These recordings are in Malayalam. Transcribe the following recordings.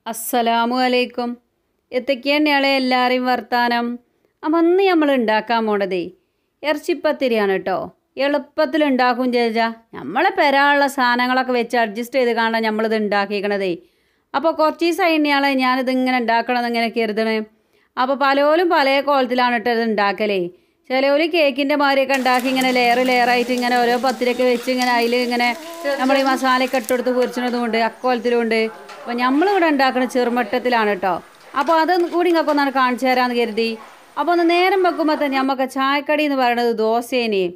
അസ്സലാമു അലൈക്കും എത്തൊക്കെയാണ് എല്ലാവരെയും വർത്താനം അപ്പം അന്ന് നമ്മൾ ഉണ്ടാക്കാൻ പോണതേ ഇറച്ചിപ്പത്തിരിയാണ് കേട്ടോ എളുപ്പത്തിൽ ഉണ്ടാക്കും ചേച്ചാ നമ്മളെ പെരാനുള്ള സാധനങ്ങളൊക്കെ വെച്ച് അഡ്ജസ്റ്റ് ചെയ്ത് കാണാൻ നമ്മളിത് ഉണ്ടാക്കിക്കണതേ അപ്പോൾ കുറച്ച് ദിവസമായി ഇയാളെ ഞാനിത് ഇങ്ങനെ ഉണ്ടാക്കണമെന്ന് ഇങ്ങനെ കരുതണേ അപ്പോൾ പലരും പല കോലത്തിലാണ് കേട്ടോ ഇത് ഉണ്ടാക്കലേ ചിലവര് കേക്കിൻ്റെ മാതിരിയൊക്കെ ഉണ്ടാക്കി ഇങ്ങനെ ലെയർ ലെയറായിട്ട് ഇങ്ങനെ ഓരോ പത്തിരൊക്കെ വെച്ച് ഇങ്ങനെ അതിൽ ഇങ്ങനെ നമ്മൾ ഈ മസാലയൊക്കെ ഇട്ടെടുത്ത് പൊരിച്ചതുകൊണ്ട് അക്കോലത്തിലുണ്ട് അപ്പോൾ നമ്മളിവിടെ ഉണ്ടാക്കുന്ന ചെറുമട്ടത്തിലാണ് കേട്ടോ അപ്പോൾ അത് കൂടി നിങ്ങൾക്ക് ഒന്നാണ് കാണിച്ചു തരാമെന്ന് കരുതി അപ്പോൾ ഒന്ന് നേരം വെക്കുമ്പോൾ തന്നെ നമുക്ക് ചായക്കടി എന്ന് പറയുന്നത് ദോശേനെ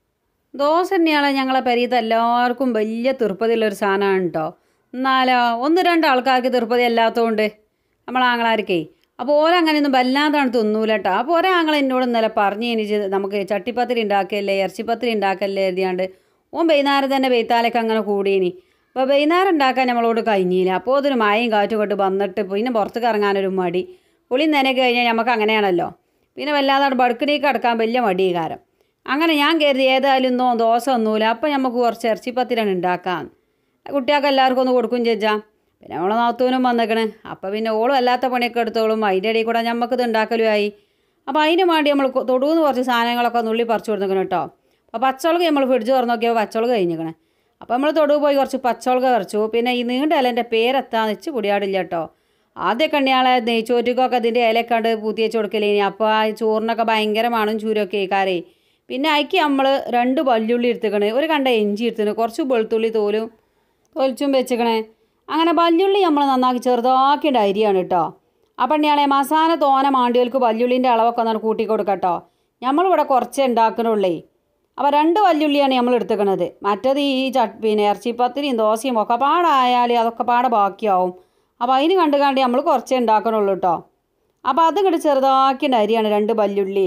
ദോശ തന്നെയാണ് ഞങ്ങളെ പെരീത്ത് എല്ലാവർക്കും വലിയ തിരുപ്പതിയുള്ളൊരു സാധനമാണ് കേട്ടോ എന്നാലോ ഒന്ന് രണ്ട് ആൾക്കാർക്ക് തിരുപ്പതി അല്ലാത്തതുകൊണ്ട് നമ്മളാങ്ങളാർക്കേ അപ്പോൾ ഓരങ്ങനെയൊന്നും വല്ലാതാണ് തിന്നൂല കേട്ടോ അപ്പോൾ ഒരാങ്ങൾ എന്നോട് ഇന്നലെ പറഞ്ഞു എനിക്ക് നമുക്ക് ചട്ടിപ്പത്തിരി ഉണ്ടാക്കല്ലേ ഇറച്ചിപ്പത്തിരി ഉണ്ടാക്കല്ലേ എഴുതിയാണ്ട് ഓൻ വൈകുന്നേരം തന്നെ വെയ്ത്താലൊക്കെ അങ്ങനെ കൂടിയിനി അപ്പോൾ വൈകുന്നേരം ഉണ്ടാക്കാൻ നമ്മളോട് കഴിഞ്ഞില്ല അപ്പോൾ അതൊരു മഴയും കാറ്റും കൊണ്ട് വന്നിട്ട് പിന്നെ പുറത്തേക്ക് ഇറങ്ങാനൊരു മടി പുളി നനയൊക്കെ കഴിഞ്ഞാൽ നമുക്ക് അങ്ങനെയാണല്ലോ പിന്നെ വല്ലാതെ ബടുക്കിനേക്ക് കിടക്കാൻ വലിയ മടികാരം അങ്ങനെ ഞാൻ കരുതി ഏതായാലും ഇന്നോ ദോശ ഒന്നുമില്ല അപ്പം നമുക്ക് കുറച്ച് ഇറച്ചിപ്പത്തിരാണ് ഉണ്ടാക്കാം കുട്ടികൾക്ക് എല്ലാവർക്കും ഒന്ന് കൊടുക്കും ചേച്ചാ പിന്നെ നമ്മളെ നാത്തൂനും വന്നേക്കണ് അപ്പം പിന്നെ ഓളും അല്ലാത്ത പണിയൊക്കെ എടുത്തോളും അതിൻ്റെ ഇടയിൽ കൂടെ നമുക്കിത് ഉണ്ടാക്കലുമായി അപ്പോൾ അതിന് വേണ്ടി നമ്മൾ തൊടുന്ന് കുറച്ച് സാധനങ്ങളൊക്കെ നുള്ളി പറിച്ചു കൊടുത്തേക്കണം കേട്ടോ അപ്പോൾ പച്ചമുളക് നമ്മൾ ഫ്രിഡ്ജ് തുറന്ന് നോക്കിയപ്പോൾ പച്ചമുളക് കഴിഞ്ഞിരിക്കണേ അപ്പോൾ നമ്മൾ തൊടു പോയി കുറച്ച് പച്ചമുളക് പറിച്ചു പിന്നെ ഈ നീണ്ട ഇലൻ്റെ പേരെത്താന്ന് വെച്ച് പൊടിയാടില്ല കേട്ടോ ആദ്യമൊക്കെ ഉണ്ണിയാളെ നെയ്ച്ചോറ്റിക്കൊക്കെ അതിൻ്റെ ഇലക്കണ്ട് പൂത്തി വെച്ച് കൊടുക്കലേനി അപ്പോൾ ആ ചോറിനൊക്കെ ഭയങ്കര മണും ചൂരൊക്കെ കാരേ പിന്നെ അതിക്ക് നമ്മൾ രണ്ട് വല്യുള്ളി എടുത്തുക്കണേ ഒരു കണ്ട ഇഞ്ചി എടുത്തിട്ട് കുറച്ച് വെളുത്തുള്ളി തോലും തൊലിച്ചും വെച്ചിക്കണേ അങ്ങനെ വല്യുള്ളി നമ്മൾ നന്നാക്കി ചെറുതാക്കിയിട്ട് അരിയാണ് കേട്ടോ അപ്പം ഉണ്ണിയാളെ മസാല തോന മാണ്ടികൾക്ക് വല്യുള്ളിൻ്റെ അളവൊക്കെ ഒന്ന് കൂട്ടി കൊടുക്കട്ടോ നമ്മളിവിടെ കുറച്ചേ ഉണ്ടാക്കണുള്ളേ അപ്പോൾ രണ്ട് വല്യുള്ളിയാണ് നമ്മൾ എടുത്തുക്കണത് മറ്റത് ഈ ചട്ട് പിന്നെ ഇറച്ചിപ്പത്തിരിയും ദോശയും ഒക്കെ പാടായാൽ അതൊക്കെ പാടെ ബാക്കിയാവും അപ്പോൾ അതിന് കണ്ട് കണ്ട് നമ്മൾ കുറച്ചേ ഉണ്ടാക്കണുള്ളൂ കേട്ടോ അപ്പോൾ അത് ഇങ്ങോട്ട് ചെറുതാക്കിയിട്ട് അരിയാണ് രണ്ട് വല്യുള്ളി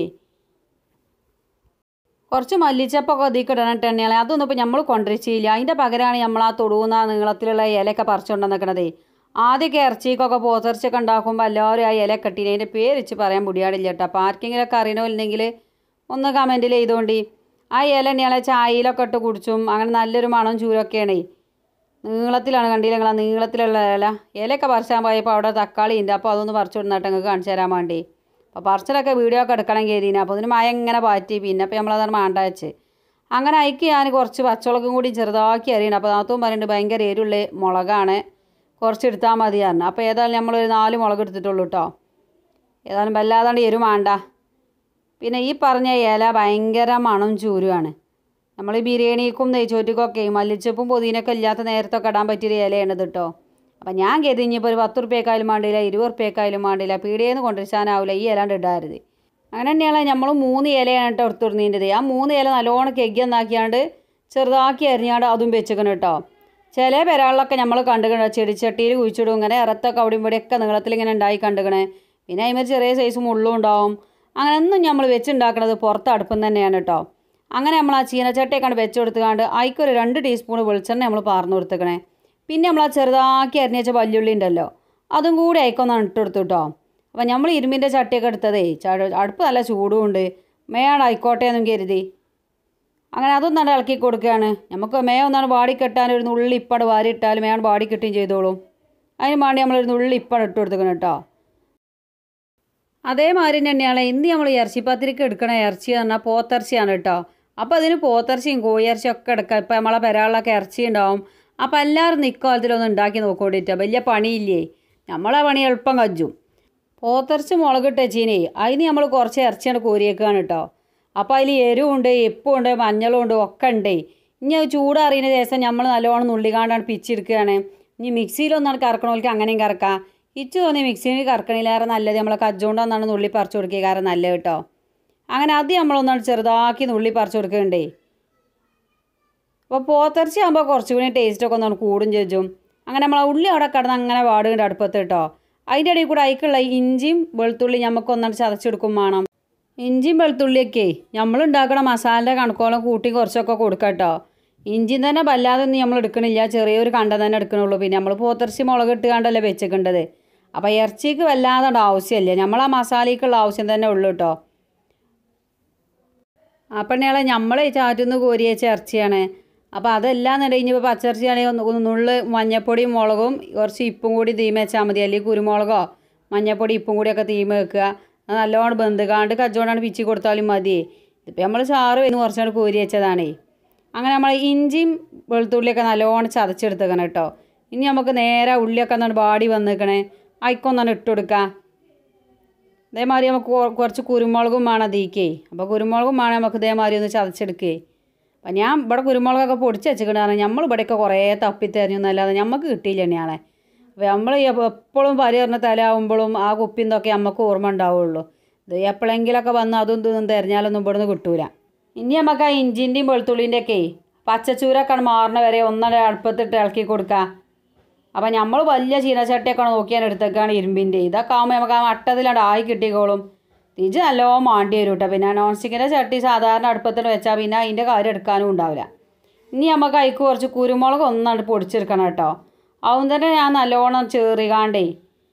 കുറച്ച് മല്ലിച്ചപ്പൊക്കെ ഒതുക്കി ഇടണിട്ട് തന്നെയാണ് അതൊന്നും ഇപ്പോൾ നമ്മൾ കൊണ്ടുവച്ചില്ല അതിൻ്റെ പകരമാണ് നമ്മൾ ആ തൊടുന്ന നീളത്തിലുള്ള ഇലയൊക്കെ പറിച്ചുകൊണ്ട് നിൽക്കണതേ ആദ്യമൊക്കെ ഇറച്ചിക്കൊക്കെ പോത്തിറച്ചിയൊക്കെ ഉണ്ടാക്കുമ്പോൾ എല്ലാവരും ആ ഇല കെട്ടിന് അതിൻ്റെ പേര് വെച്ച് പറയാൻ മുടിയാടില്ല കേട്ടോ അപ്പോൾ ആർക്കെങ്കിലുമൊക്കെ അറിയണമില്ലെങ്കിൽ ഒന്ന് കമൻറ്റിൽ ചെയ്തുകൊണ്ട് ആ ഇല തന്നെയാണ് ചായയിലൊക്കെ ഇട്ട് കുടിച്ചും അങ്ങനെ നല്ലൊരു മണം ചൂരൊക്കെയാണ് നീളത്തിലാണ് കണ്ടില്ല നിങ്ങൾ ആ നീളത്തിലുള്ള ഇല ഇലയൊക്കെ പറിച്ചാൻ പോയപ്പോൾ അവിടെ തക്കാളി ഉണ്ട് അപ്പോൾ അതൊന്ന് പറിച്ചു കൊടുന്നിട്ട് നിങ്ങൾക്ക് കാണിച്ചു തരാൻ വേണ്ടി അപ്പോൾ പറിച്ചിലൊക്കെ വീഡിയോ ഒക്കെ എടുക്കണം കയറിന് അപ്പോൾ അതിന് മഴ ഇങ്ങനെ പാറ്റി പിന്നെ അപ്പോൾ നമ്മളതാണ് മാണ്ട വെച്ച് അങ്ങനെ അയക്ക് ഞാൻ കുറച്ച് പച്ചമുളകും കൂടി ചെറുതാക്കി അറിയണം അപ്പോൾ നാത്തും പറയുന്നുണ്ട് ഭയങ്കര എരുള്ള മുളകാണ് കുറച്ച് എടുത്താൽ മതി പറഞ്ഞു അപ്പോൾ ഏതായാലും നമ്മളൊരു നാല് മുളക് എടുത്തിട്ടുള്ളൂ കേട്ടോ ഏതായാലും വല്ലാതാണ്ട് എരു വേണ്ട പിന്നെ ഈ പറഞ്ഞ ഇല ഭയങ്കര മണം ചൂരുമാണ് നമ്മൾ ഈ ബിരിയാണിക്കും നെയ്ച്ചോറ്റിക്കൊക്കെ മല്ലിച്ചപ്പും പുതിനൊക്കെ ഇല്ലാത്ത നേരത്തൊക്കെ ഇടാൻ പറ്റിയൊരു ഇലയാണിത് കേട്ടോ അപ്പം ഞാൻ കരുതി ഇനിയിപ്പോൾ ഒരു പത്ത് റുപ്യക്കായാലും വേണ്ടിയില്ല ഇരുപത് റുപ്യക്കായാലും വേണ്ടിയില്ല പീടിയേന്ന് കൊണ്ടുവച്ചാനാവില്ല ഈ ഇലാണ്ട് ഇടാറുത് അങ്ങനെ തന്നെയാണ് നമ്മൾ മൂന്ന് ഇലയാണ് കേട്ടോ എടുത്തുകൊടുന്നതിൻ്റെത് ആ മൂന്ന് ഇല നല്ലോണം കെഗ്ഗി ഒന്നാക്കിയാണ്ട് ചെറുതാക്കി അരിഞ്ഞാണ്ട് അതും വെച്ചിക്കണം കേട്ടോ ചില പെരാളിലൊക്കെ നമ്മൾ കണ്ടുകണ ചെടിച്ചട്ടിയിൽ കുഴിച്ചിടും ഇങ്ങനെ ഇറത്തൊക്കെ അവിടെ ഇവിടെയൊക്കെ നീളത്തിൽ ഇങ്ങനെ ഉണ്ടായി കണ്ടുകണേ പിന്നെ അതിന്മേൽ ചെറിയ സൈസ് മുള്ളും ഉണ്ടാവും അങ്ങനെ ഒന്നും നമ്മൾ വെച്ചുണ്ടാക്കണത് പുറത്ത് അടുപ്പം തന്നെയാണ് കേട്ടോ അങ്ങനെ നമ്മൾ ആ ചീനച്ചട്ടിയൊക്കെ വെച്ച് കൊടുത്തുകൊണ്ട് അതിക്കൊരു രണ്ട് ടീസ്പൂൺ വെളിച്ചെണ്ണ നമ്മൾ പാർന്നു കൊടുത്തേക്കണേ പിന്നെ നമ്മൾ ആ ചെറുതാക്കി അരിഞ്ഞ വെച്ച വല്യുള്ളി ഉണ്ടല്ലോ അതും കൂടി അയക്കൊന്നാണ് ഇട്ട് കൊടുത്തു കേട്ടോ അപ്പം നമ്മൾ ഇരുമ്പിൻ്റെ ചട്ടിയൊക്കെ എടുത്തതേ ചട അടുപ്പ് നല്ല ചൂടും ഉണ്ട് മേയാട് ആയിക്കോട്ടെ എന്നും കരുതി അങ്ങനെ അതൊന്നാണ് ഇളക്കി കൊടുക്കുകയാണ് നമുക്ക് മേ ഒന്നാണ് വാടി കെട്ടാൻ ഒരു നുള്ളി ഇപ്പട് വാരി ഇട്ടാൽ മേയാണ് വാടി കിട്ടുകയും ചെയ്തോളും അതിന് വേണ്ടി നമ്മളൊരു നുള്ളി ഇപ്പട് ഇട്ട് കൊടുത്തേക്കണം കേട്ടോ അതേമാതിരി തന്നെയാണ് ഇന്ന് നമ്മൾ ഇറച്ചിപ്പത്തിരിക്ക് എടുക്കണ ഇറച്ചി എന്ന് പറഞ്ഞാൽ പോത്തിറച്ചിയാണ് കേട്ടോ അപ്പോൾ അതിന് പോത്തിറച്ചിയും കോഴിയിറച്ചിയും ഒക്കെ എടുക്കാം ഇപ്പം നമ്മളെ പെരാളിലൊക്കെ ഇറച്ചി ഉണ്ടാവും അപ്പോൾ എല്ലാവരും നിക്കാലത്തിലൊന്ന് ഉണ്ടാക്കി നോക്കോണ്ടിട്ടോ വലിയ പണിയില്ലേ നമ്മളെ പണി എളുപ്പം കജ്ജും പോത്തിറച്ചി മുളകിട്ട് വെച്ചീനേ അതിന് നമ്മൾ കുറച്ച് ഇറച്ചിയാണ് കോരിയേക്കാണ് കേട്ടോ അപ്പോൾ അതിൽ എരിവുണ്ട് എപ്പുണ്ട് മഞ്ഞളും ഉണ്ട് ഒക്കെ ഉണ്ട് ഇനി അത് ചൂടറിയുന്ന ദിവസം നമ്മൾ നല്ലോണം നുള്ളിക്കാണ്ടാണ് പിച്ചെടുക്കുകയാണ് ഇനി മിക്സിയിലൊന്നാണ് കറക്കണോൽക്ക് അങ്ങനെയും കറക്കാം ഇച്ചു തോന്നി മിക്സിയിൽ കറക്കണിലേറെ നല്ലത് നമ്മളെ കജ്ജോണ്ടാണ് നുള്ളി പറിച്ചു കൊടുക്കുക കാരണം നല്ലത് കേട്ടോ അങ്ങനെ അത് നമ്മളൊന്നാണ് ചെറുതാക്കി നുള്ളി പറിച്ചു കൊടുക്കണ്ടേ അപ്പോൾ പോത്തിറച്ചി ആകുമ്പോൾ കുറച്ചുകൂടി ടേസ്റ്റൊക്കെ ഒന്നാണ് കൂടും ചേച്ചും അങ്ങനെ നമ്മൾ ഉള്ളി അവിടെ കിടന്ന് അങ്ങനെ വാടുകയുണ്ട് അടുപ്പത്ത് കേട്ടോ അതിൻ്റെ ഇടയിൽ കൂടെ അതിക്കുള്ള ഇഞ്ചിയും വെളുത്തുള്ളി നമുക്കൊന്നാണ് ചതച്ചെടുക്കും വേണം ഇഞ്ചിയും വെളുത്തുള്ളിയൊക്കെ നമ്മൾ ഉണ്ടാക്കണ മസാലയുടെ കണക്കോളം കൂട്ടി കുറച്ചൊക്കെ കൊടുക്കാം കേട്ടോ ഇഞ്ചിയും തന്നെ വല്ലാതെ ഒന്നും നമ്മൾ എടുക്കണില്ല ചെറിയൊരു കണ്ടം തന്നെ എടുക്കണുള്ളൂ പിന്നെ നമ്മൾ പോത്തിറച്ചി മുളക് ഇട്ട് കണ്ടല്ലേ വെച്ചേക്കേണ്ടത് അപ്പോൾ ഇറച്ചിക്ക് വല്ലാതെ ആവശ്യമില്ല നമ്മൾ ആ മസാലയ്ക്കുള്ള ആവശ്യം തന്നെ ഉള്ളൂ കേട്ടോ അപ്പം ഞങ്ങളെ നമ്മൾ ചാറ്റുന്ന കോരി വെച്ച ഇറച്ചിയാണ് അപ്പോൾ അതെല്ലാം എന്നുണ്ടെങ്കിൽ ഇനിയിപ്പോൾ പച്ചറിച്ചാണെങ്കിൽ ഒന്ന് ഒന്ന് നുള്ള് മഞ്ഞപ്പൊടിയും മുളകും കുറച്ച് ഇപ്പും കൂടി തീമ വെച്ചാൽ മതി അല്ലെങ്കിൽ കുരുമുളകോ മഞ്ഞപ്പൊടി ഇപ്പും കൂടിയൊക്കെ തീമ വെക്കുക അത് നല്ലോണം ബന്ധുക്കാണ്ട് കച്ചവടമാണ് പിച്ചി കൊടുത്താലും മതി ഇതിപ്പോൾ നമ്മൾ ചാറ് വരുന്ന കുറച്ചുകൂടെ കോരി വെച്ചതാണേ അങ്ങനെ നമ്മൾ ഇഞ്ചിയും വെളുത്തുള്ളിയൊക്കെ നല്ലോണം ചതച്ചെടുത്തേക്കണം കേട്ടോ ഇനി നമുക്ക് നേരെ ഉള്ളിയൊക്കെ ഒന്നാണ് ബാടി വന്നേക്കണേ അയക്കൊന്നാണ് ഇട്ട് കൊടുക്കാം ഇതേമാതിരി നമുക്ക് കൊ- കുറച്ച് കുരുമുളകും വേണം തീക്കേ അപ്പോൾ കുരുമുളകും വേണം നമുക്ക് ഇതേമാതിരി ഒന്ന് ചതച്ചെടുക്കേ അപ്പം ഞാൻ ഇവിടെ കുരുമുളകൊക്കെ പൊടിച്ച് വെച്ചിട്ടുണ്ട് കാരണം നമ്മൾ ഇവിടെയൊക്കെ കുറേ തപ്പിത്തെരഞ്ഞു എന്നല്ലാതെ നമുക്ക് കിട്ടിയില്ല തന്നെയാണെ അപ്പോൾ നമ്മൾ എപ്പോഴും പരിഹരണ തലാവുമ്പോഴും ആ കുപ്പിയും ഇതൊക്കെ നമുക്ക് ഓർമ്മ ഉണ്ടാവുള്ളൂ ഇത് എപ്പോഴെങ്കിലൊക്കെ വന്ന് അതും ഇതും തിരഞ്ഞാലൊന്നും ഇവിടുന്ന് കിട്ടൂല ഇനി നമുക്ക് ആ ഇഞ്ചിൻ്റെയും വെളുത്തുള്ളിൻ്റെ ഒക്കെ പച്ചച്ചൂരൊക്കെ മാറണ വരെ ഒന്നര അടുപ്പത്തിട്ട് ഇളക്കി കൊടുക്കുക അപ്പം നമ്മൾ വലിയ ചീനച്ചട്ടിയൊക്കെ നോക്കിയാൽ എടുത്തേക്കാണ് ഇരുമ്പിൻ്റെ ഇതൊക്കെ ആകുമ്പോൾ നമുക്ക് ആ മട്ടത്തിലാണ്ട് ആയി കിട്ടിക്കോളും തിരിച്ച് നല്ലോണം മാണ്ടി വരും കേട്ടോ പിന്നെ നോൺ സ്റ്റിക്കിൻ്റെ ചട്ടി സാധാരണ അടുപ്പത്തിൽ വെച്ചാൽ പിന്നെ അതിൻ്റെ കാര്യം എടുക്കാനും ഉണ്ടാവില്ല ഇനി നമുക്ക് അതിക്ക് കുറച്ച് കുരുമുളക് ഒന്നാണ്ട് പൊടിച്ചെടുക്കണം കേട്ടോ അതും തന്നെ ഞാൻ നല്ലോണം ചേറികാണ്ടേ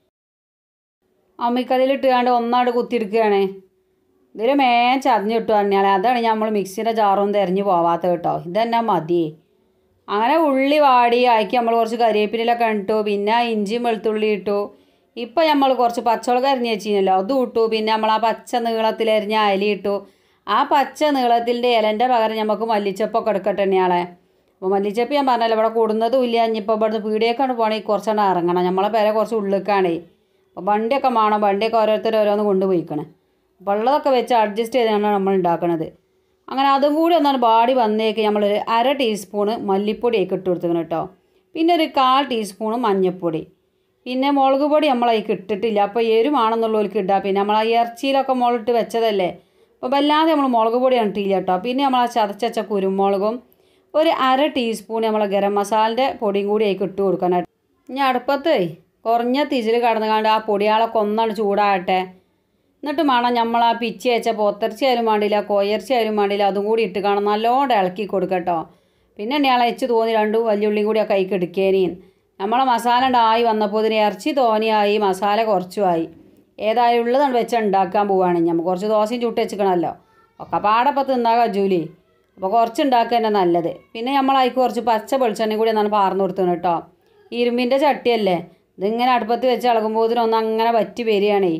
അമ്മിക്കല്ലിലിട്ടുകാണ്ട് ഒന്നാണ്ട് കുത്തിയെടുക്കുകയാണ് ഇതിൽ മേൻ ചതഞ്ഞ് കിട്ടുക തന്നെയാണ് അതാണ് നമ്മൾ മിക്സിൻ്റെ ജാറൊന്നും തിരഞ്ഞു പോവാത്തത് കേട്ടോ ഇതന്നെ മതി അങ്ങനെ ഉള്ളി വാടി അയക്കി നമ്മൾ കുറച്ച് കരിവേപ്പിലൊക്കെ ഇട്ടു പിന്നെ ഇഞ്ചിയും വെളുത്തുള്ളി ഇട്ടു ഇപ്പം നമ്മൾ കുറച്ച് പച്ചമുളക് അരിഞ്ഞ് വെച്ചിരുന്നല്ലോ അതും ഇട്ടു പിന്നെ നമ്മൾ ആ പച്ച നീളത്തിലരിഞ്ഞ അലി ഇട്ടു ആ പച്ച നീളത്തിൻ്റെ ഇലൻ്റെ പകരം നമുക്ക് മല്ലിച്ചപ്പൊക്കെ എടുക്കട്ടെ തന്നെയാളെ അപ്പോൾ മല്ലിച്ചപ്പ് ഞാൻ പറഞ്ഞല്ലോ ഇവിടെ കൂടുന്നതും ഇല്ല ഇനിയിപ്പോൾ ഇവിടുന്ന് പീടിയേക്കാണ് പോകണമെങ്കിൽ കുറച്ചെണ്ണം ഇറങ്ങണം നമ്മളെ പേരെ കുറച്ച് ഉള്ളിലേക്കാണേ അപ്പോൾ വണ്ടിയൊക്കെ വേണം വണ്ടിയൊക്കെ ഓരോരുത്തർ ഓരോന്ന് കൊണ്ടുപോയിക്കണേ അപ്പോൾ ഉള്ളതൊക്കെ വെച്ച് അഡ്ജസ്റ്റ് ചെയ്താണ് നമ്മൾ ഉണ്ടാക്കണത് അങ്ങനെ അതും കൂടി ഒന്നാണ് ബാടി വന്നേക്ക് നമ്മൾ അര ടീസ്പൂണ് മല്ലിപ്പൊടിയൊക്കെ ഇട്ട് കൊടുത്തേക്കണം കേട്ടോ പിന്നെ ഒരു കാൽ ടീസ്പൂണ് മഞ്ഞൾപ്പൊടി പിന്നെ മുളക് പൊടി നമ്മൾ അതിൽ ഇട്ടിട്ടില്ല അപ്പോൾ എരുമാണെന്നുള്ളവർക്ക് ഇടുക പിന്നെ നമ്മൾ ആ ഇറച്ചിയിലൊക്കെ മുളകിട്ട് വെച്ചതല്ലേ അപ്പോൾ വല്ലാതെ നമ്മൾ മുളക് പൊടി ഇട്ടില്ല കേട്ടോ പിന്നെ നമ്മൾ ആ ചതച്ചച്ച കുരുമുളകും ഒരു അര ടീസ്പൂൺ നമ്മൾ ഗരം മസാലൻ്റെ പൊടിയും കൂടി അതിൽ ഇട്ട് കൊടുക്കണം ഇനി അടുപ്പത്ത് കുറഞ്ഞ തിജിൽ കടന്നു കണ്ട് ആ പൊടിയാളൊക്കെ ഒന്നാണ് ചൂടാകട്ടെ എന്നിട്ട് വേണം നമ്മൾ ആ പിച്ചി വെച്ച പൊത്തർച്ചി ആയാലും വേണ്ടിയില്ല കോയർച്ചി ആയാലും വേണ്ടിയില്ല അതും കൂടി ഇട്ട് കാണാം നല്ലോണം ഇളക്കി കൊടുക്കട്ടോ പിന്നെ എന്നെ ഇളച്ച് തോന്നി രണ്ടും വലിയുള്ളിയും കൂടി ആ കൈക്ക് എടുക്കേനീൻ നമ്മളെ മസാല ഉണ്ടായി വന്നപ്പോൾ ഇതിന് ഇറച്ചി തോനിയായി മസാല കുറച്ചുമായി ഏതായാലും ഉള്ളതാണ് വെച്ച് ഉണ്ടാക്കാൻ പോവുകയാണ് നമുക്ക് കുറച്ച് ദോശയും ചുട്ട് വെച്ചിക്കണമല്ലോ ഒക്കെ പാടപ്പം തിന്നാ കജൂലി അപ്പോൾ കുറച്ച് ഉണ്ടാക്കുക തന്നെ നല്ലത് പിന്നെ നമ്മൾ അതിക്ക് കുറച്ച് പച്ച വെളിച്ചെണ്ണയും കൂടി എന്നാണ് പാർന്നു കൊടുത്തത് കേട്ടോ ഇരുമ്പിൻ്റെ ചട്ടിയല്ലേ ഇതിങ്ങനെ അടുപ്പത്ത് വെച്ച് ഇളകുമ്പോൾ ഇതിനൊന്ന് അങ്ങനെ വറ്റി വരികയാണേ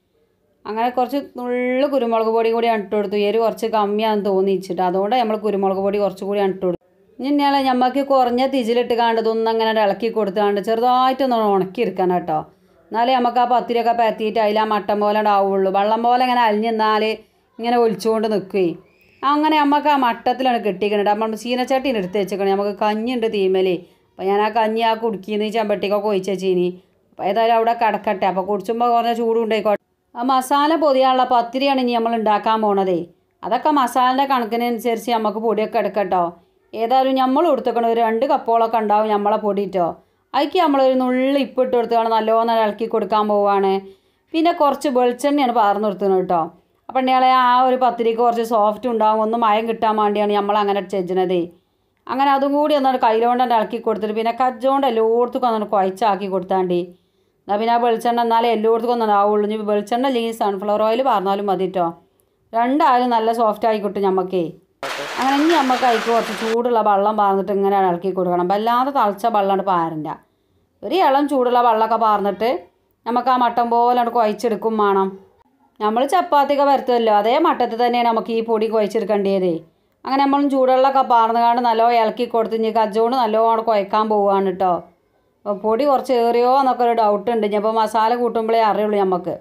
അങ്ങനെ കുറച്ച് നുള്ളു കുരുമുളക് പൊടി കൂടി ഇട്ട് കൊടുത്തു എരി കുറച്ച് കമ്മിയാണെന്ന് തോന്നിച്ചിട്ട് അതുകൊണ്ട് നമ്മൾ കുരുമുളക് പൊടി കുറച്ച് കൂടി ഇട്ട് കൊടുത്തു ഇനി ഇയാളെ ഞമ്മക്ക് കുറഞ്ഞ തിജിലിട്ട് കാണ്ട് ഇതൊന്നും അങ്ങനെ ഇളക്കി കൊടുത്താണ്ട് ചെറുതായിട്ടൊന്ന് ഉണക്കിയെടുക്കണം കേട്ടോ എന്നാലേ നമുക്ക് ആ പത്തിരിയൊക്കെ പരത്തിയിട്ട് അതിൽ ആ മട്ടൻ പോലെ ഉണ്ടാവുള്ളൂ വെള്ളം പോലെ ഇങ്ങനെ അലിഞ്ഞ് നിന്നാൽ ഇങ്ങനെ ഒലിച്ചുകൊണ്ട് നിൽക്കുകയും അങ്ങനെ നമുക്ക് ആ മട്ടത്തിലാണ് കെട്ടിക്കണത് നമ്മൾ ചീനച്ചട്ടീനെ എടുത്ത് വെച്ചേക്കണം നമുക്ക് കഞ്ഞിയുണ്ട് തീമലേ അപ്പോൾ ഞാൻ ആ കഞ്ഞി ആ കുടുക്കിന്ന് ചെമ്പട്ടിക്കൊക്കെ ഒഴിച്ച് വെച്ചീനി അപ്പോൾ ഏതായാലും അവിടെ കിടക്കട്ടെ അപ്പോൾ കുടിച്ചുമ്പോൾ കുറഞ്ഞ ചൂടുണ്ടായിക്കോട്ടെ ആ മസാല പൊതിയാനുള്ള പത്തിരിയാണ് ഇനി നമ്മൾ ഉണ്ടാക്കാൻ പോണതേ അതൊക്കെ മസാലൻ്റെ കണക്കിനനുസരിച്ച് നമുക്ക് പൊടിയൊക്കെ എടുക്കട്ടോ ഏതായാലും നമ്മൾ കൊടുത്തേക്കണം ഒരു രണ്ട് കപ്പോളൊക്കെ ഉണ്ടാവും നമ്മളെ പൊടിയിട്ടോ അതിക്ക് നമ്മളൊരു നുള്ളി ഇപ്പിട്ട് കൊടുത്തുകൊണ്ട് നല്ലോണം ഇളക്കി കൊടുക്കാൻ പോവുകയാണ് പിന്നെ കുറച്ച് വെളിച്ചെണ്ണയാണ് പാർന്ന് കൊടുത്തത് കേട്ടോ അപ്പം ഉണ്ടെങ്കിൽ ആ ഒരു പത്തിരിക്ക് കുറച്ച് സോഫ്റ്റ് ഉണ്ടാവും ഒന്ന് മയം കിട്ടാൻ വേണ്ടിയാണ് നമ്മൾ അങ്ങനെ ചെജ്ജണതേ അങ്ങനെ അതും കൂടി ഒന്നാണ് കയ്യിലോണ്ട് ഇളക്കി കൊടുത്തിട്ട് പിന്നെ കജ്ജോണ്ട് എല്ലായിടത്തും ഒന്നാണ് കുഴച്ചാക്കി കൊടുത്താണ്ടി എന്നാൽ പിന്നെ ആ വെളിച്ചെണ്ണ എന്നാലേ എല്ലായിടത്തും ഒന്നും ആവുള്ളൂ ഇനി വെളിച്ചെണ്ണ അല്ലെങ്കിൽ സൺഫ്ലവർ ഓയിൽ പറഞ്ഞാലും മതി കേട്ടോ രണ്ടായാലും നല്ല സോഫ്റ്റ് ആയി കിട്ടും ഞമ്മക്കേ അങ്ങനെ ഇനി നമുക്ക് അതിക്ക് കുറച്ച് ചൂടുള്ള വെള്ളം പാർന്നിട്ട് ഇങ്ങനെ ഇളക്കി കൊടുക്കണം വല്ലാതെ തളിച്ച വെള്ളമാണ് പാരണ്ട ഒരു ഇളം ചൂടുള്ള വെള്ളമൊക്കെ പാർന്നിട്ട് നമുക്ക് ആ മട്ടൻ പോലെ അങ്ങട് കുഴച്ചെടുക്കും വേണം നമ്മൾ ചപ്പാത്തിയൊക്കെ പരത്തുമല്ലോ അതേ മട്ടത്തിൽ തന്നെയാണ് നമുക്ക് ഈ പൊടി കുഴച്ചെടുക്കേണ്ടത് അങ്ങനെ നമ്മൾ ചൂടുവെള്ളമൊക്കെ പാർന്നുകാണ്ട് നല്ലോണം ഇളക്കി കൊടുത്ത് ഇനി കജ്ജോണ്ട് നല്ലോണം കുഴക്കാൻ പോവുകയാണ് കേട്ടോ അപ്പോൾ പൊടി കുറച്ച് ഏറിയോ എന്നൊക്കെ ഒരു ഡൗട്ട് ഉണ്ട് ഇനി അപ്പോൾ മസാല കൂട്ടുമ്പോഴേ അറിയുള്ളൂ നമുക്ക്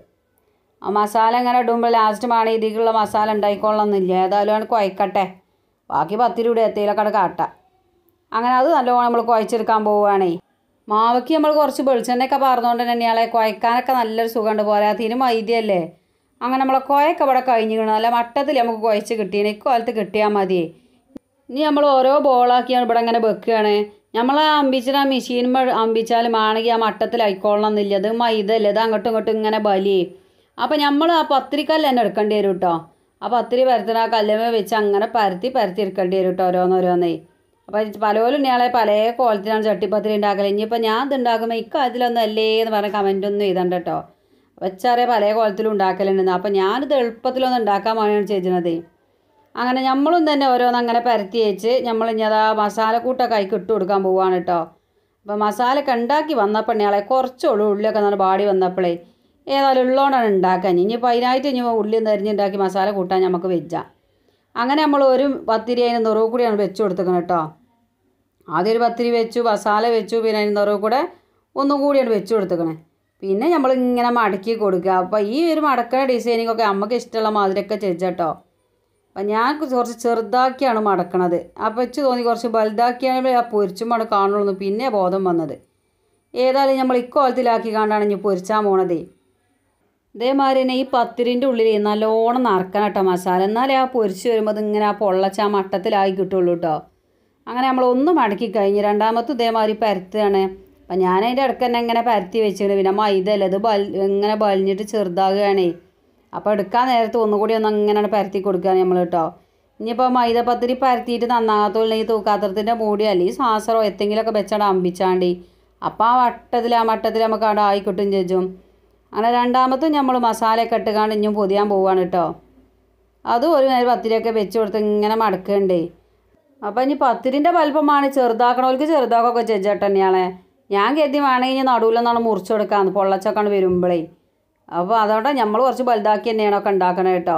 ആ മസാല ഇങ്ങനെ ഇടുമ്പോൾ ലാസ്റ്റ് വേണം ഇതിലുള്ള മസാല ഉണ്ടായിക്കൊള്ളണമെന്നില്ല ഏതായാലും ആണ് കുഴക്കട്ടെ ബാക്കി പത്തിരി കൂടി എത്തിയിലൊക്കെ കാട്ടാം അങ്ങനെ അത് നല്ലോണം നമ്മൾ കുഴച്ചെടുക്കാൻ പോവുകയാണേ മാവയ്ക്ക് നമ്മൾ കുറച്ച് വെളിച്ചെണ്ണയൊക്കെ പാർന്നുകൊണ്ട് തന്നെയാളെ കുഴക്കാനൊക്കെ നല്ലൊരു സുഖമുണ്ട് പോരാത്തിന് മൈദ്യല്ലേ അങ്ങനെ നമ്മളെ കുഴയൊക്കെ ഇവിടെ കഴിഞ്ഞിരിക്കണം നല്ല മട്ടത്തിൽ നമുക്ക് കുഴച്ച് കിട്ടിയാണ് ഇക്കാലത്ത് കിട്ടിയാൽ മതി ഇനി നമ്മൾ ഓരോ ബോളാക്കിയാണ് ഇവിടെ ഇങ്ങനെ വെക്കുകയാണ് നമ്മൾ ആ അമ്പിച്ചിട്ട് ആ മെഷീൻ അമ്പിച്ചാലും ആണെങ്കിൽ ആ മട്ടത്തിൽ ആയിക്കോളണം എന്നില്ല ഇത് മൈദല്ലേ ഇത് അങ്ങോട്ടും ഇങ്ങോട്ടും ഇങ്ങനെ ബലി അപ്പോൾ നമ്മൾ ആ പത്തിരിക്കല്ല് തന്നെ എടുക്കേണ്ടി വരും കേട്ടോ ആ പത്തിരി പരത്തുന്ന ആ കല്ലുമേ വെച്ച് അങ്ങനെ പരത്തി പരത്തി എടുക്കേണ്ടി വരും കേട്ടോ ഓരോന്നോരോന്നേ അപ്പോൾ പലപോലും ഇയാളെ പല കോലത്തിലാണ് ചട്ടിപ്പത്തിരി ഉണ്ടാക്കല് ഇനിയിപ്പോൾ ഞാൻ ഇത് ഉണ്ടാക്കുമ്പോൾ ഇക്കാര്യത്തിലൊന്നും അല്ലേ എന്ന് പറഞ്ഞ കമൻ്റ് ഒന്നും എഴുതണ്ട കേട്ടോ വെച്ചറിയ പല കോലത്തിലും ഉണ്ടാക്കലുണ്ടെന്ന് അപ്പോൾ ഞാനിത് എളുപ്പത്തിലൊന്നും ഉണ്ടാക്കാൻ വേണ്ടിയാണ് ചെയ്യുന്നത് അങ്ങനെ നമ്മളും തന്നെ ഓരോന്ന് അങ്ങനെ പരത്തി വെച്ച് നമ്മൾ ഇനി അതാ മസാലക്കൂട്ടൊക്കെ അതിക്ക് ഇട്ട് കൊടുക്കാൻ പോവാണ് കേട്ടോ അപ്പോൾ മസാലയൊക്കെ ഉണ്ടാക്കി വന്നപ്പോൾ ഞങ്ങളെ കുറച്ചുള്ളൂ ഉള്ളിയൊക്കെ നല്ല ബാടി വന്നപ്പോഴേ ഏതായാലും ഉള്ളോണ്ടാണ് ഉണ്ടാക്കാൻ ഇനിയിപ്പോൾ അതിനായിട്ട് ഇനി ഉള്ളി നിറഞ്ഞുണ്ടാക്കി മസാല കൂട്ടാൻ നമുക്ക് വെച്ചാൽ അങ്ങനെ നമ്മൾ ഒരു പത്തിരി അതിന് നിറവ് കൂടിയാണ് വെച്ച് കൊടുത്തേക്കണം കേട്ടോ ആദ്യം ഒരു പത്തിരി വെച്ചു മസാല വെച്ചു പിന്നെ അതിന് നിറവ് കൂടെ ഒന്നും കൂടിയാണ് വെച്ച് കൊടുത്തേക്കണേ പിന്നെ നമ്മൾ ഇങ്ങനെ മടക്കി കൊടുക്കുക അപ്പോൾ ഈ ഒരു മടക്കണ ഡിസൈനിങ് ഒക്കെ നമുക്ക് ഇഷ്ടമുള്ള മാതിരിയൊക്കെ ചെയ്തട്ടോ അപ്പം ഞാൻ കുറച്ച് ചെറുതാക്കിയാണ് മടക്കണത് അപ്പോൾ വെച്ച് തോന്നി കുറച്ച് വലുതാക്കിയാൽ ആ പൊരിച്ചുമാണ് കാണുള്ളൂ പിന്നെ ബോധം വന്നത് ഏതായാലും നമ്മൾ ഇക്കോലത്തിലാക്കി കണ്ടാണ് ഇനി പൊരിച്ചാൻ പോണതേ ഇതേമാതിരി തന്നെ ഈ പത്തിരിൻ്റെ ഉള്ളിൽ നല്ലോണം നറക്കണം കേട്ടോ മസാല എന്നാലേ ആ പൊരിച്ച് വരുമ്പോൾ ഇങ്ങനെ ആ പൊള്ളച്ച ആ മട്ടത്തിലായി കിട്ടുള്ളൂ കേട്ടോ അങ്ങനെ നമ്മൾ ഒന്ന് മടക്കി കഴിഞ്ഞ് രണ്ടാമത്തെ ഇതേമാതിരി പരത്തുകയാണ് അപ്പം ഞാൻ അതിൻ്റെ ഇടയ്ക്ക് തന്നെ ഇങ്ങനെ പരത്തി വെച്ചിട്ടുണ്ട് പിന്നെ മൈദ അല്ലേ ഇത് ബൽ ഇങ്ങനെ ബലിഞ്ഞിട്ട് ചെറുതാകുകയാണേ അപ്പോൾ എടുക്കാൻ നേരത്ത് ഒന്നുകൂടി ഒന്ന് അങ്ങനെയാണ് പരത്തി കൊടുക്കുകയാണ് നമ്മൾ കേട്ടോ ഇനിയിപ്പോൾ മൈദ പത്തിരി പരത്തിയിട്ട് നന്നാകത്തുള്ള ഈ തൂക്കാത്രത്തിൻ്റെ മൂടി അല്ലെങ്കിൽ സാസറോ എന്തെങ്കിലുമൊക്കെ വെച്ചാണ്ട് അമ്പിച്ചാണ്ടി അപ്പോൾ ആ വട്ടത്തിൽ ആ മട്ടത്തിൽ നമുക്ക് അവിടെ ആയി കിട്ടും ചേച്ചും അങ്ങനെ രണ്ടാമത്തും നമ്മൾ മസാലയൊക്കെ ഇട്ടുകാണ്ട് ഇനിയും പൊതിയാൻ പോവുകയാണ് കേട്ടോ അതും ഒരു നേരം പത്തിരിയൊക്കെ വെച്ച് കൊടുത്ത് ഇങ്ങനെ മടക്കണ്ടേ അപ്പം ഇനി പത്തിരിൻ്റെ വലിപ്പമാണ് ചെറുതാക്കണവർക്ക് ചെറുതാക്കൊക്കെ ചെജ്ജേട്ടൻ തന്നെയാണ് ഞാൻ കരുതി വേണമെങ്കിൽ ഇനി നടുവിലൊന്നാണ് മുറിച്ച് കൊടുക്കാന്ന് പൊള്ളച്ചൊക്കെയാണ് വരുമ്പോഴേ അപ്പോൾ അതുകൊണ്ടാണ് നമ്മൾ കുറച്ച് വലുതാക്കി തന്നെയാണ് ഒക്കെ ഉണ്ടാക്കണത് കേട്ടോ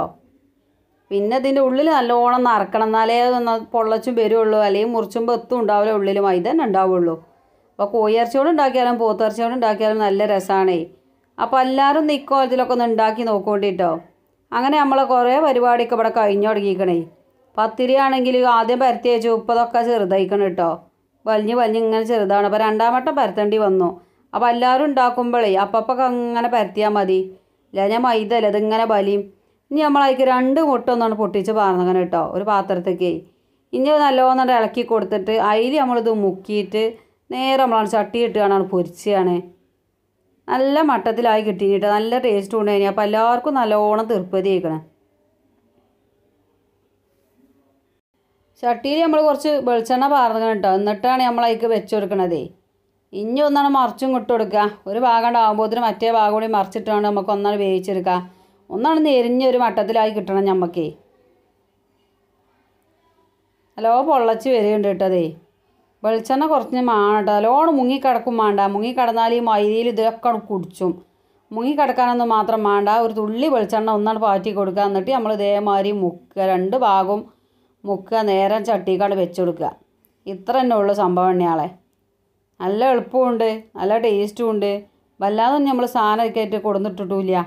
പിന്നെ ഇതിൻ്റെ ഉള്ളിൽ നല്ലോണം നറക്കണം എന്നാലേ ഒന്ന് പൊള്ളച്ചും വരുള്ളൂ അല്ലെങ്കിൽ മുറിച്ചുമ്പോൾ എത്തും ഉണ്ടാവില്ല ഉള്ളിൽ മൈദ തന്നെ ഉണ്ടാവുള്ളൂ അപ്പോൾ കോഴിയിറച്ചിയോട് ഉണ്ടാക്കിയാലും പോത്തിറച്ചിയോട് ഉണ്ടാക്കിയാലും നല്ല രസമാണേ അപ്പോൾ എല്ലാവരും ഒന്ന് ഇക്കോലത്തിലൊക്കെ ഒന്ന് ഉണ്ടാക്കി നോക്കൊണ്ടിട്ടോ അങ്ങനെ നമ്മളെ കുറേ പരിപാടിയൊക്കെ ഇവിടെ കഴിഞ്ഞു തുടങ്ങിക്കണേ പത്തിരി ആണെങ്കിൽ ആദ്യം പരത്തി വെച്ചു ഉപ്പതൊക്കെ ചെറുതായിക്കണം കേട്ടോ വലിഞ്ഞ് വലിഞ്ഞ് ഇങ്ങനെ ചെറുതാണ് അപ്പോൾ രണ്ടാം വട്ടം പരത്തേണ്ടി വന്നു അപ്പോൾ എല്ലാവരും ഉണ്ടാക്കുമ്പോഴേ അപ്പപ്പൊക്കെ അങ്ങനെ പരത്തിയാൽ മതി ഇല്ല ഞാൻ മൈദ അല്ല ഇതിങ്ങനെ ബലിയും ഇനി നമ്മളതിക്ക് രണ്ട് മുട്ട ഒന്നാണ് പൊട്ടിച്ച് പാർന്നങ്ങനെ കേട്ടോ ഒരു പാത്രത്തേക്ക് ഇനി അത് നല്ലോണം ഇളക്കി കൊടുത്തിട്ട് അതിൽ നമ്മളിത് മുക്കിയിട്ട് നേരെ നമ്മളാണ് ചട്ടി ഇട്ടുകയാണ് പൊരിച്ചാണ് നല്ല മട്ടത്തിലായി കിട്ടിയിട്ട് നല്ല ടേസ്റ്റ് ഉണ്ടായിനി അപ്പോൾ എല്ലാവർക്കും നല്ലോണം തീർപ്പതി ആയിക്കണേ ചട്ടിയിൽ നമ്മൾ കുറച്ച് വെളിച്ചെണ്ണ പാർന്നു കേട്ടോ എന്നിട്ടാണ് നമ്മൾ അതിക്ക് വെച്ച് കൊടുക്കണതേ ഇനി ഒന്നാണ് മറിച്ചും ഇട്ട് കൊടുക്കുക ഒരു ഭാഗം ഉണ്ടാകുമ്പോഴത്തേന് മറ്റേ ഭാഗം കൂടി മറിച്ചിട്ടാണ് നമുക്ക് ഒന്നാണ് വേവിച്ചെടുക്കുക ഒന്നാണ് നെരിഞ്ഞ ഒരു മട്ടത്തിലായി കിട്ടണം ഞമ്മക്കേ ഹലോ പൊള്ളച്ച് വരികയുണ്ട് കേട്ടതേ വെളിച്ചെണ്ണ കുറച്ച് മാണട്ടോ നല്ലോണം മുങ്ങിക്കിടക്കും വേണ്ട മുങ്ങിക്കിടന്നാൽ ഈ മൈദയിൽ ഇതൊക്കെ കുടിച്ചും മുങ്ങിക്കിടക്കാനൊന്നും മാത്രം വേണ്ട ഒരു തുള്ളി വെളിച്ചെണ്ണ ഒന്നാണ് പാറ്റി കൊടുക്കുക എന്നിട്ട് നമ്മൾ ഇതേമാതിരി മുക്കുക രണ്ട് ഭാഗവും മുക്കുക നേരം ചട്ടിക്കാട് വെച്ച് കൊടുക്കുക ഇത്ര തന്നെ ഉള്ളു സംഭവം എണ്ണയാളെ നല്ല എളുപ്പമുണ്ട് നല്ല ടേസ്റ്റും ഉണ്ട് വല്ലാതെ നമ്മൾ സാധനം കയറ്റി കൊടുന്നിട്ടിട്ടില്ല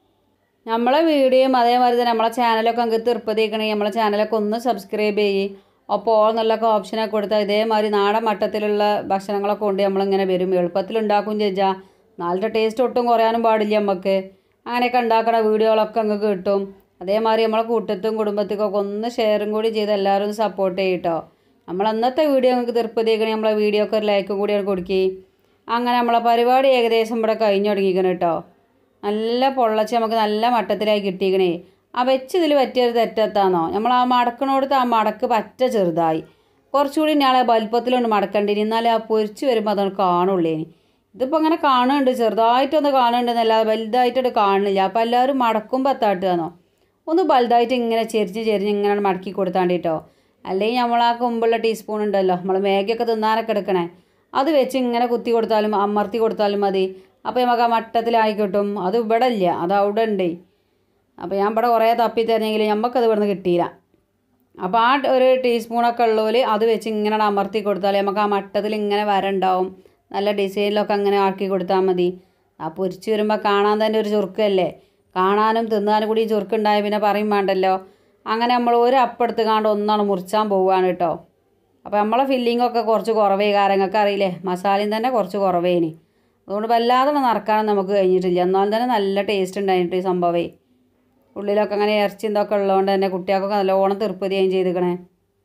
നമ്മളെ വീഡിയോയും അതേമാതിരി തന്നെ നമ്മളെ ചാനലൊക്കെ അങ്ങ് തീർപ്പതേക്കണമെങ്കിൽ നമ്മളെ ചാനലൊക്കെ ഒന്ന് സബ്സ്ക്രൈബ് ചെയ്യ് അപ്പോൾ ഓൾ എന്നുള്ളൊക്കെ ഓപ്ഷനൊക്കെ കൊടുത്താൽ ഇതേമാതിരി നാടൻ മട്ടത്തിലുള്ള ഭക്ഷണങ്ങളൊക്കെ കൊണ്ട് നമ്മളിങ്ങനെ വരും എളുപ്പത്തിൽ ഉണ്ടാക്കും ചേച്ചാൽ നാളത്തെ ടേസ്റ്റ് ഒട്ടും കുറയാനും പാടില്ല നമുക്ക് അങ്ങനെയൊക്കെ ഉണ്ടാക്കണ വീഡിയോകളൊക്കെ അങ്ങ് കിട്ടും അതേമാതിരി നമ്മളെ കൂട്ടത്തും കുടുംബത്തിക്കൊക്കെ ഒന്ന് ഷെയറും കൂടി ചെയ്ത് എല്ലാവരും ഒന്ന് സപ്പോർട്ട് ചെയ്യട്ടോ നമ്മൾ അന്നത്തെ വീഡിയോ നിങ്ങൾക്ക് തീർപ്പതേക്കണേ നമ്മളെ വീഡിയോക്ക് ഒരു ലൈക്കും കൂടിയാണ് കൊടുക്കി അങ്ങനെ നമ്മളെ പരിപാടി ഏകദേശം ഇവിടെ കഴിഞ്ഞു തുടങ്ങിക്കണം കേട്ടോ നല്ല പൊള്ളച്ച് നമുക്ക് നല്ല മട്ടത്തിലായി കിട്ടിക്കണേ ആ വെച്ച് ഇതിൽ പറ്റിയൊരു തെറ്റെത്താന്നോ നമ്മൾ ആ മടക്കണോടത്ത് ആ മടക്ക് പറ്റ ചെറുതായി കുറച്ചുകൂടി ഞാളെ വലിപ്പത്തിലുണ്ട് മടക്കേണ്ടിനി എന്നാലേ ആ പൊരിച്ച് വരുമ്പോൾ അതൊന്ന് കാണുള്ളേനി ഇതിപ്പോൾ അങ്ങനെ കാണുന്നുണ്ട് ചെറുതായിട്ടൊന്ന് കാണുന്നുണ്ടെന്നല്ലാതെ വലുതായിട്ടൊട്ട് കാണുന്നില്ല അപ്പോൾ എല്ലാവരും മടക്കുമ്പോൾ എത്താട്ടുകയെന്നോ ഒന്ന് വലുതായിട്ട് ഇങ്ങനെ ചെരിച്ച് ചെരിഞ്ഞ് ഇങ്ങനെ മടക്കി കൊടുത്താണ്ടിട്ടോ അല്ലെങ്കിൽ നമ്മൾ ആ കൊമ്പുള്ള ടീസ്പൂൺ ഉണ്ടല്ലോ നമ്മൾ മേഗയൊക്കെ തിന്നാനൊക്കെ എടുക്കണേ അത് വെച്ച് ഇങ്ങനെ കുത്തി കൊടുത്താലും അമർത്തി കൊടുത്താലും മതി അപ്പോൾ നമുക്ക് ആ മട്ടത്തിലായി കിട്ടും അത് ഇവിടെ ഇല്ല അത് അവിടെ ഉണ്ട് അപ്പോൾ ഞാൻ ഇവിടെ കുറേ തപ്പി തരണമെങ്കിൽ നമുക്കത് ഇവിടുന്ന് കിട്ടിയില്ല അപ്പോൾ ആ ഒരു ടീസ്പൂണൊക്കെ ഉള്ളവർ അത് വെച്ച് ഇങ്ങനെ അമർത്തി കൊടുത്താൽ നമുക്ക് ആ മട്ടത്തിൽ ഇങ്ങനെ വരണ്ടാവും നല്ല ഡിസൈനിലൊക്കെ അങ്ങനെ ആക്കി കൊടുത്താൽ മതി ആ പൊരിച്ച് വരുമ്പോൾ കാണാൻ തന്നെ ഒരു ചുരുക്കല്ലേ കാണാനും തിന്നാനും കൂടി ചുരുക്കുണ്ടായ പിന്നെ പറയും വേണ്ടല്ലോ അങ്ങനെ നമ്മൾ ഒരു അപ്പെടുത്ത് കാണ്ട് ഒന്നാണ് മുറിച്ചാൻ പോവുകയാണ് കേട്ടോ അപ്പോൾ നമ്മളെ ഫില്ലിങ്ങൊക്കെ കുറച്ച് കുറവേ കാരങ്ങൾക്ക് അറിയില്ലേ മസാലയും തന്നെ കുറച്ച് കുറവേനി അതുകൊണ്ട് വല്ലാതെ നറക്കാനും നമുക്ക് കഴിഞ്ഞിട്ടില്ല എന്നാലും തന്നെ നല്ല ടേസ്റ്റ് ഉണ്ടായിട്ട് ഈ സംഭവമേ ഉള്ളിലൊക്കെ അങ്ങനെ ഇറച്ചി ഇതൊക്കെ ഉള്ളതുകൊണ്ട് തന്നെ കുട്ടികൾക്കൊക്കെ നല്ലോണം തീർപ്പതിയായും ചെയ്തിക്കണേ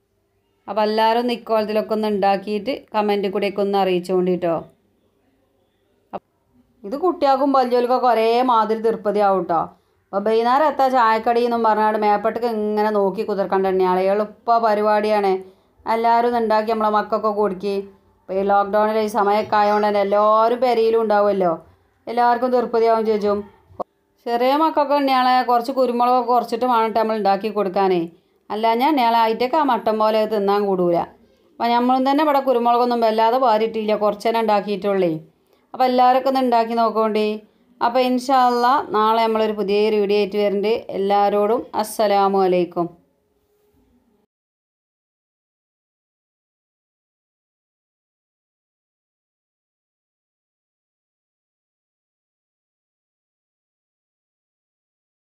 അപ്പോൾ എല്ലാവരും ഒന്ന് ഇക്കോലത്തിലൊക്കെ ഒന്ന് ഉണ്ടാക്കിയിട്ട് കമൻറ്റിൽ കൂടെയൊക്കെ ഒന്ന് അറിയിച്ചുകൊണ്ടിട്ടോ ഇത് കുട്ടികൾക്കും വലിയവർക്കൊക്കെ ഒരേ മാതിരി തീർപ്പതിയാവും കേട്ടോ അപ്പോൾ വൈകുന്നേരം എത്താ ചായക്കടി എന്നും പറഞ്ഞാൽ മേപ്പട്ടക്ക് ഇങ്ങനെ നോക്കി കുതിർക്കണ്ട തന്നെയാണ് എളുപ്പ പരിപാടിയാണ് എല്ലാവരും ഇത് ഉണ്ടാക്കി നമ്മളെ മക്കൾക്ക് കൊടുക്കി ഇപ്പോൾ ഈ ലോക്ക്ഡൗണിൽ ഈ സമയമൊക്കെ ആയതുകൊണ്ട് തന്നെ എല്ലാവരും പെരയിലും ഉണ്ടാവുമല്ലോ എല്ലാവർക്കും തീർപ്പതിയാവും ചേച്ചും ചെറിയ മക്കൾക്ക് തന്നെയാണ് കുറച്ച് കുരുമുളകൊക്കെ കുറച്ചിട്ട് വേണം നമ്മൾ ഉണ്ടാക്കി കൊടുക്കാനേ അല്ല ഞാൻ നേളായിട്ടൊക്കെ ആ മട്ടൻ പോലെ അത് തിന്നാൻ കൂടൂല അപ്പം നമ്മളും തന്നെ ഇവിടെ കുരുമുളകൊന്നും വല്ലാതെ വാരിയിട്ടില്ല കുറച്ചേനെ ഉണ്ടാക്കിയിട്ടുള്ളേ അപ്പോൾ എല്ലാവരൊക്കെ ഒന്ന് ഉണ്ടാക്കി നോക്കോണ്ടി അപ്പോൾ ഇൻഷാല്ല നാളെ നമ്മളൊരു പുതിയൊരു വീഡിയോ ആയിട്ട് വരുന്നുണ്ട് എല്ലാവരോടും അസ്സലാമു അലൈക്കും